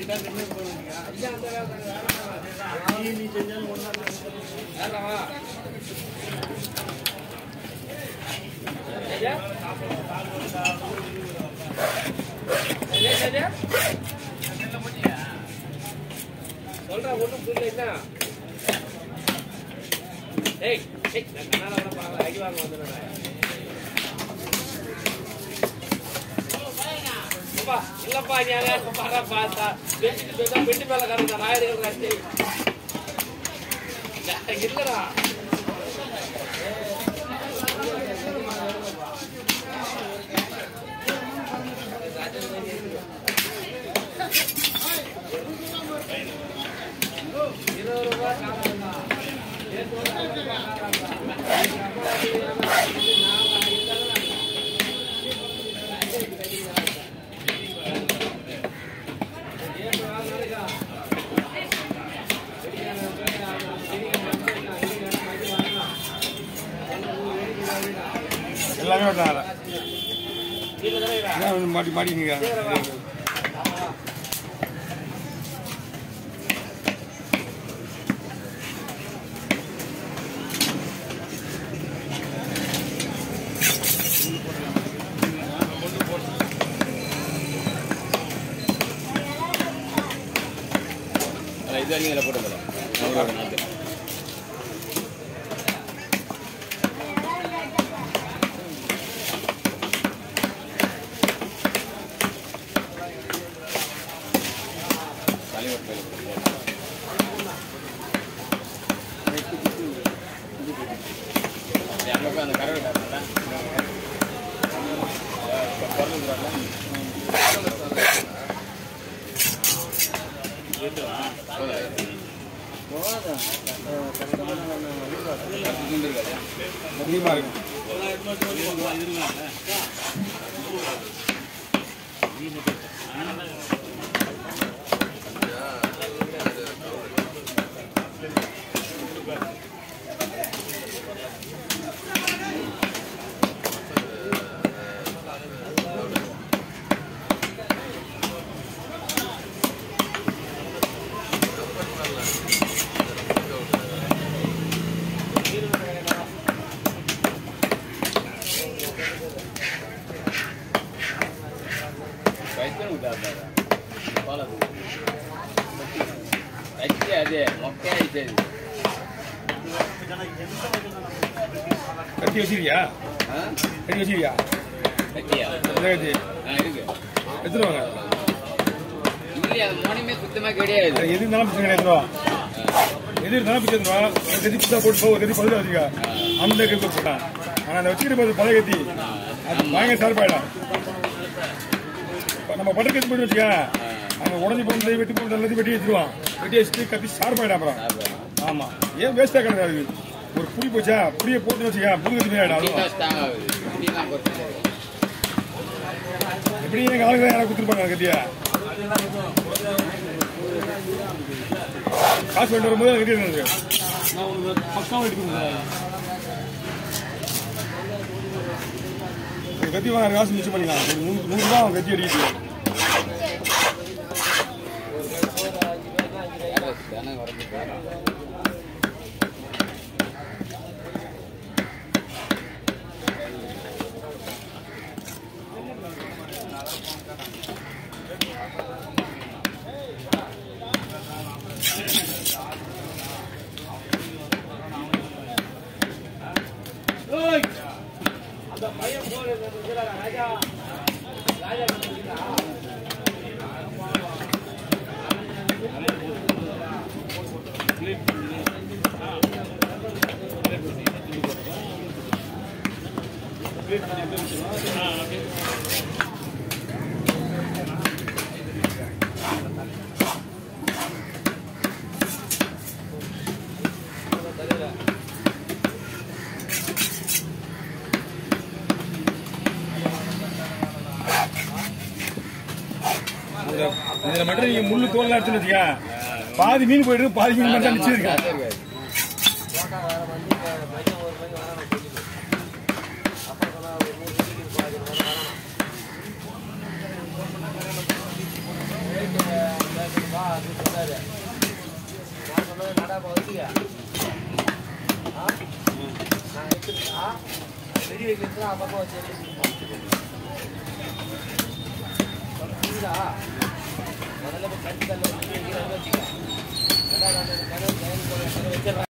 சொல்றா ஒண்ணும் புரியல என்ன ஏய் ஏய் நான் கண்ணால கூட பார்க்கல அடி வாங்க வந்துடுறேன் அப்பா இல்லப்பா ஞான பாரா பார்த்தா பெஞ்சிட்டு போய் பெண்டு மேல கறந்த ராயர்கள் ராஜ்ஜி இல்லடா இருபது ரூபாய் காரணம் எல்லாமே விட்டாங்க மாட்டி மாட்டிங்க இது வரைக்கும் இதில் போட்டு அவரோட நாட்டு தலைவர் பேர் அங்கே போய் அந்த கரை விட்டாங்க அதிகமாக இருக்கும் రైతులు ఉంటారు పాలదు అయితే అదే మొక్క అయితే கட்டி வச்சிருக்கியா கட்டி வச்சிருக்கியா கட்டியா என்ன கட்டி ஆ இருக்கு எடுத்துட்டு வாங்க இல்லையா அது மோனமே சுத்தமா கிடையாது அது எது இருந்தாலும் பிரச்சனை கிடையாது எடுத்துட்டு வா. எது இருந்தாலும் பிரச்சனை எடுத்துட்டு வா. ஒரு கத்தி புதுசா போட்டு போ ஒரு கத்தி பழுதா வச்சுக்க அந்த கத்தி போட்டான் ஆனா அந்த வச்சுக்கிட்டு போது பழைய கத்தி அது பயங்கர சார்பாயிடும் இப்ப நம்ம பட்டர் கத்தி போட்டு வச்சுக்க அங்க உடஞ்சி போனது வெட்டி போனது எல்லாத்தையும் வெட்டி வச்சிருவான் வெட்டி வச்சுட்டு கத்தி ஷார்ப்பாயிடும் அப்புறம் ஆமா ஏன் வேஸ்டா கிடையாது ஒரு புடி போச்சா புடியை போட்டு வச்சுக்க புது கத்தி ஆயிடும் அவ்வளவுதான் ஸ்ட்ராங் ஆகுது இப்படிலாம் பொறுத்து எப்படி எங்க ஆளுங்க யாராவது கொடுத்துருப்பாங்க அந்த கத்தியா காசு கொண்டு வரும்போது அது கட்டி இருந்தது நான் உங்களுக்கு பக்கம் எடுக்கணும் ஒரு கத்தி வாங்க காசு மிச்சம் பண்ணிக்கலாம் ஒரு நூறு நூறு ரூபா அவன் கத்தி அடிக்கிட்டு தானே வரது அந்த பையன் போன ராஜா ராஜா இதுல இதுல மட்டும் நீங்க முள்ளு தோல் எடுத்துன்னு வச்சுக்க பாதி மீன் போயிட்டு பாதி மீன் மட்டும் நிச்சயம் இருக்கா ரேட்டு சொன்னாரு நான் சொன்னது நடாம வச்சுக்க ஆ? நான் எடுத்துக்கிட்டா வெடி வைக்கிறது அப்பப்போ வச்சு புரியுதா முதல்ல போய் கட்டி தள்ள வச்சு வைக்கிறேன்னு வச்சுக்க ரெண்டாவது அந்த கதவு ஜெயலலிதா கதவு வச்சிடறேன்